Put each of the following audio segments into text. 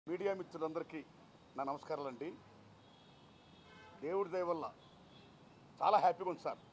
media మిత్రులందరికీ నా నమస్కారాలండి దేవుడి దయ వల్ల చాలా హ్యాపీగా ఉంది సార్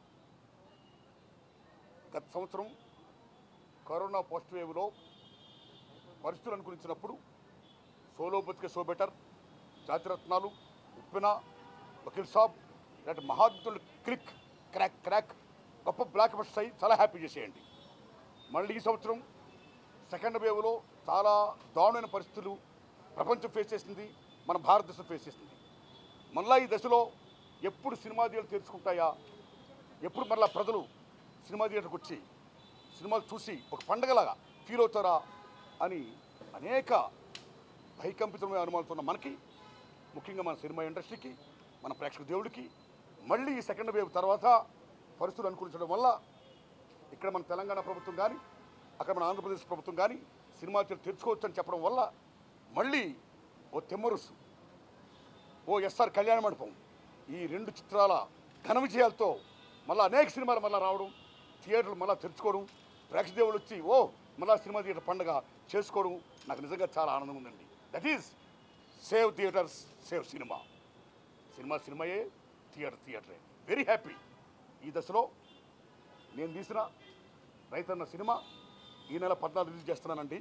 గత సంవత్సరం కరోనా పోస్ట్ వేవ్లో పరిస్థితులు అనుకరించినప్పుడు solo Bathike so better Jathiratnalu Uppena Vakeel Saab ఇలాంటి మహాద్భుతులు క్లిక్ క్రాక్ క్రాక్ గొప్ప బ్లాక్ బస్టర్స్ అయ్యి చాలా హ్యాపీ చేసేయండి మళ్ళీ ఈ సంవత్సరం సెకండ్ వేవ్లో చాలా దారుణమైన పరిస్థితులు ప్రపంచం ఫేస్ చేసింది మన భారతదేశం ఫేస్ చేసింది మళ్ళా ఈ దశలో ఎప్పుడు సినిమా థియేటర్లు తెరుచుకుంటాయా ఎప్పుడు మళ్ళా ప్రజలు సినిమా థియేటర్కి వచ్చి సినిమాలు చూసి ఒక పండగలాగా ఫీల్ అవుతారా అని అనేక భయకంపితమైన అనుమానాలతో ఉన్న మనకి ముఖ్యంగా మన సినిమా ఇండస్ట్రీకి మన ప్రేక్షక దేవుడికి మళ్ళీ ఈ సెకండ్ వేవ్ తర్వాత పరిస్థితులు అనుకూలించడం వల్ల ఇక్కడ మన తెలంగాణ ప్రభుత్వం కానీ అక్కడ మన ఆంధ్రప్రదేశ్ ప్రభుత్వం కానీ సినిమా థియేటర్ తెరుచుకోవచ్చు అని చెప్పడం వల్ల మళ్ళీ ఓ తెమ్మరుసు ఓ ఎస్ఆర్ కళ్యాణ మండపం ఈ రెండు చిత్రాల ఘన విజయాలతో మళ్ళీ అనేక సినిమాలు మళ్ళీ రావడం థియేటర్లు మళ్ళీ తెరుచుకోవడం ప్రేక్షదేవులు వచ్చి ఓ మళ్ళీ సినిమా థియేటర్ పండగ చేసుకోవడం నాకు నిజంగా చాలా ఆనందం ఉందండి that is save theatres save cinema cinema సినిమాయే థియేటర్ థియేటరే వెరీ హ్యాపీ ఈ దశలో నేను తీసిన రైతన్న సినిమా ఈ నెల పద్నాలుగు రిలీజ్ చేస్తున్నానండి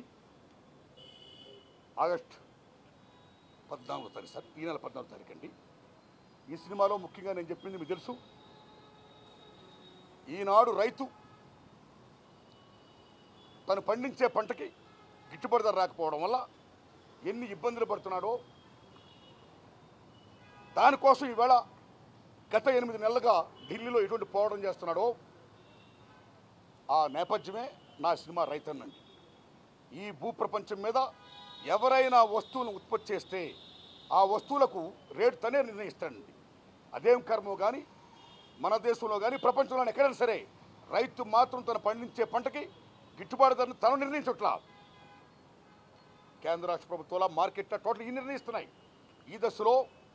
ఆగస్ట్ పద్నాలుగో తారీఖు సార్ ఈ నెల పద్నాలుగో తారీఖు అండి ఈ సినిమాలో ముఖ్యంగా నేను చెప్పింది మీకు తెలుసు ఈనాడు రైతు తను పండించే పంటకి గిట్టుబాటు ధర రాకపోవడం వల్ల ఎన్ని ఇబ్బందులు పడుతున్నాడో దానికోసం ఈవేళ గత ఎనిమిది నెలలుగా ఢిల్లీలో ఎటువంటి పోవడం చేస్తున్నాడో ఆ నేపథ్యమే నా సినిమా రైతన్నండి ఈ భూప్రపంచం మీద ఎవరైనా వస్తువులను ఉత్పత్తి చేస్తే ఆ వస్తువులకు రేటు తనే నిర్ణయిస్తాడండి అదేం కర్మో కానీ మన దేశంలో కానీ ప్రపంచంలో ఎక్కడైనా సరే రైతు మాత్రం తను పండించే పంటకి గిట్టుబాటు ధరను తను నిర్ణయించట్లా కేంద్ర రాష్ట్ర ప్రభుత్వాల మార్కెట్ టోటల్ ఈ నిర్ణయిస్తున్నాయి ఈ దశలో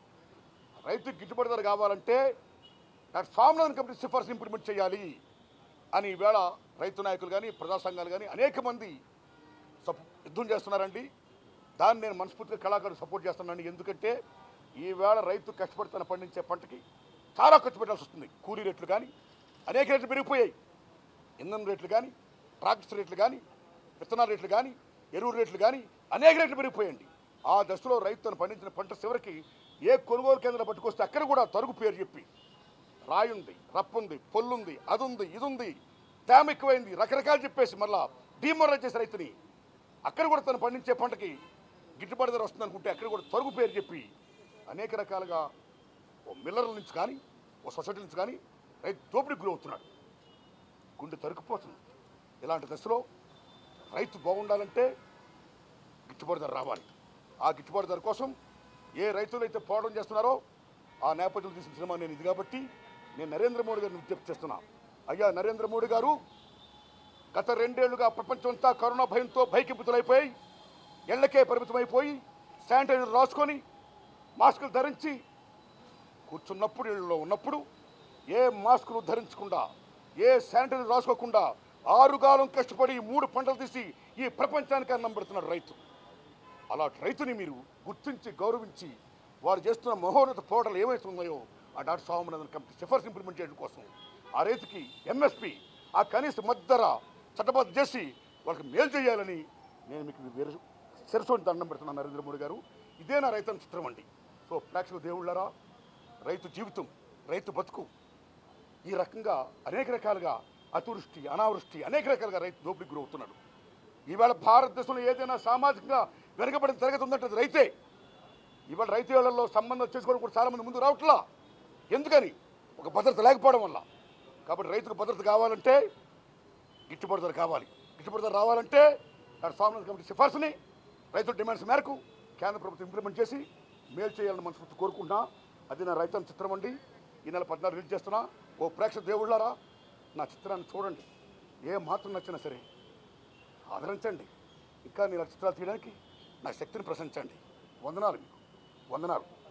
రైతుకి గిట్టుబాటు ధర కావాలంటే స్వామినాథన్ కమిటీ సిఫార్సు ఇంప్లిమెంట్ చేయాలి అని ఈవేళ రైతు నాయకులు కానీ ప్రజా సంఘాలు కానీ అనేక మంది సపో యుద్ధం చేస్తున్నారండి దాన్ని నేను మనస్ఫూర్తిగా కళాకారులు సపోర్ట్ చేస్తున్నాను ఎందుకంటే ఈవేళ రైతు కష్టపడి తను పండించే పంటకి చాలా ఖర్చు పెట్టాల్సి వస్తుంది కూలీ రేట్లు కానీ అనేక రేట్లు పెరిగిపోయాయి ఇంధనం రేట్లు కానీ ట్రాక్టర్ రేట్లు కానీ విత్తనాల రేట్లు కానీ ఎరువు రేట్లు కానీ అనేక రేట్లు పెరిగిపోయాయండి ఆ దశలో రైతు తను పండించిన పంట చివరికి ఏ కొనుగోలు కేంద్రం పట్టుకొస్తే అక్కడ కూడా తరుగు పేరు చెప్పి రాయి ఉంది రప్పు ఉంది పొల్లుంది అది ఉంది ఇది ఉంది తేమ ఎక్కువైంది రకరకాలు చెప్పేసి మళ్ళా డీమోరల్ చేసి రైతుని అక్కడ కూడా తను పండించే పంటకి గిట్టుబాటు ధర వస్తుంది అనుకుంటే అక్కడ కూడా తరుగు పేరు చెప్పి అనేక రకాలుగా ఓ మిల్లర్ల నుంచి కానీ ఓ సొసైటీ నుంచి కానీ రైతు దోపిడీకి గురవుతున్నాడు గుండె తరుకుపోతుంది ఇలాంటి దశలో రైతు బాగుండాలంటే గిట్టుబాటు ధర రావాలి ఆ గిట్టుబాటు ధర కోసం ఏ రైతులు అయితే పోవడం చేస్తున్నారో ఆ నేపథ్యంలో తీసిన సినిమా నేను ఇది కాబట్టి నేను నరేంద్ర మోడీ గారిని విజ్ఞప్తి చేస్తున్నా అయ్యా నరేంద్ర మోడీ గారు గత రెండేళ్లుగా ప్రపంచం అంతా కరోనా భయంతో భయకింపుతులైపోయి ఇళ్లకే పరిమితమైపోయి శానిటైజర్ రాసుకొని మాస్కులు ధరించి కూర్చున్నప్పుడు ఇళ్ళలో ఉన్నప్పుడు ఏ మాస్కులు ధరించకుండా ఏ శానిటైజర్ రాసుకోకుండా ఆరుగాలం కష్టపడి ఈ మూడు పంటలు తీసి ఈ ప్రపంచానికి అన్నం పెడుతున్నాడు రైతు అలాంటి రైతుని మీరు గుర్తించి గౌరవించి వారు చేస్తున్న మహోన్నత పోరాటాలు ఏమైతే ఉన్నాయో ఆ డాక్టర్ స్వామినాథన్ కమిటీ సిఫార్సు ఇంప్లిమెంట్ చేయడం కోసం ఆ రైతుకి ఎంఎస్పి ఆ కనీస మద్దర చట్టబద్ధ చేసి వాళ్ళకి మేలు చేయాలని నేను మీకు వేరు శిరసోని దండం పెడుతున్నాను నరేంద్ర మోడీ గారు ఇదే నా రైతు చిత్రం అండి సో ప్రేక్షక దేవుళ్ళారా రైతు జీవితం రైతు బతుకు ఈ రకంగా అనేక రకాలుగా అతివృష్టి అనావృష్టి అనేక రకాలుగా రైతు దోపిడీకి గురవుతున్నాడు ఈవేళ భారతదేశంలో ఏదైనా సామాజికంగా వెనుకబడిన తరగతి ఉందంటే అది రైతే ఇవాళ రైతు వేళల్లో సంబంధం చేసుకోవడం కూడా చాలామంది ముందు రావట్లా ఎందుకని ఒక భద్రత లేకపోవడం వల్ల కాబట్టి రైతుకు భద్రత కావాలంటే గిట్టుబాటు ధర కావాలి గిట్టుబాటు ధర రావాలంటే డాక్టర్ స్వామినాథన్ కమిటీ సిఫార్సుని రైతుల డిమాండ్స్ మేరకు కేంద్ర ప్రభుత్వం ఇంప్లిమెంట్ చేసి మేలు చేయాలని మనస్ఫూర్తి కోరుకుంటున్నా అది నా రైతు చిత్రం అండి ఈ నెల పద్నాలుగు రిలీజ్ చేస్తున్నా ఓ ప్రేక్షక దేవుళ్ళారా నా చిత్రాన్ని చూడండి ఏ మాత్రం నచ్చినా సరే ఆదరించండి ఇంకా నేను చిత్రాలు తీయడానికి నా శక్తిని ప్రశంసండి వందనాలు మీకు వందనాలు